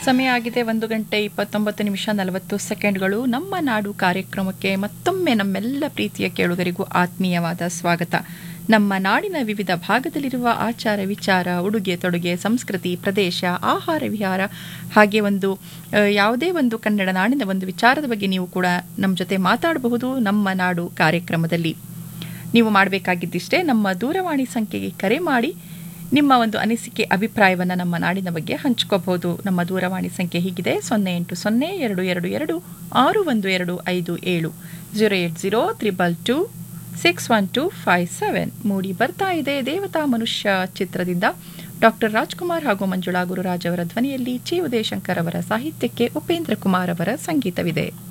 ಸಮಯ ಆಗಿದೆ ಒಂದು ಗಂಟೆ ಇಪ್ಪತ್ತೊಂಬತ್ತು ನಿಮಿಷ ನಲವತ್ತು ಸೆಕೆಂಡ್ಗಳು ನಮ್ಮ ನಾಡು ಕಾರ್ಯಕ್ರಮಕ್ಕೆ ಮತ್ತೊಮ್ಮೆ ನಮ್ಮೆಲ್ಲ ಪ್ರೀತಿಯ ಕೇಳುಗರಿಗೂ ಆತ್ಮೀಯವಾದ ಸ್ವಾಗತ ನಮ್ಮ ನಾಡಿನ ವಿವಿಧ ಭಾಗದಲ್ಲಿರುವ ಆಚಾರ ವಿಚಾರ ಉಡುಗೆ ತೊಡುಗೆ ಸಂಸ್ಕೃತಿ ಪ್ರದೇಶ ಆಹಾರ ವಿಹಾರ ಹಾಗೆ ಒಂದು ಆ, ಯಾವುದೇ ಒಂದು ಕನ್ನಡ ನಾಡಿನ ಒಂದು ವಿಚಾರದ ಬಗ್ಗೆ ನೀವು ಕೂಡ ನಮ್ಮ ಜೊತೆ ಮಾತಾಡಬಹುದು ನಮ್ಮ ನಾಡು ಕಾರ್ಯಕ್ರಮದಲ್ಲಿ ನೀವು ಮಾಡಬೇಕಾಗಿದ್ದಿಷ್ಟೇ ನಮ್ಮ ದೂರವಾಣಿ ಸಂಖ್ಯೆಗೆ ಕರೆ ಮಾಡಿ ನಿಮ್ಮ ಒಂದು ಅನಿಸಿಕೆ ಅಭಿಪ್ರಾಯವನ್ನು ನಮ್ಮ ನಾಡಿನ ಬಗ್ಗೆ ಹಂಚ್ಕೋಬಹುದು ನಮ್ಮ ದೂರವಾಣಿ ಸಂಖ್ಯೆ ಹೀಗಿದೆ ಸೊನ್ನೆ ಎಂಟು ಸೊನ್ನೆ ಎರಡು ಎರಡು ಎರಡು ಆರು ಒಂದು ಎರಡು ಐದು ಏಳು zero eight zero triple two six one two five seven ಮೂಡಿ ಬರ್ತಾ ಇದೆ ದೇವತಾ ಮನುಷ್ಯ ಚಿತ್ರದಿಂದ ಡಾಕ್ಟರ್ ರಾಜ್ಕುಮಾರ್ ಹಾಗೂ ಮಂಜುಳಾ ಗುರುರಾಜ್ ಅವರ ಧ್ವನಿಯಲ್ಲಿ ಚಿ ಉದಯಶಂಕರ್ ಅವರ ಸಾಹಿತ್ಯಕ್ಕೆ ಉಪೇಂದ್ರ ಕುಮಾರ್ ಅವರ ಸಂಗೀತವಿದೆ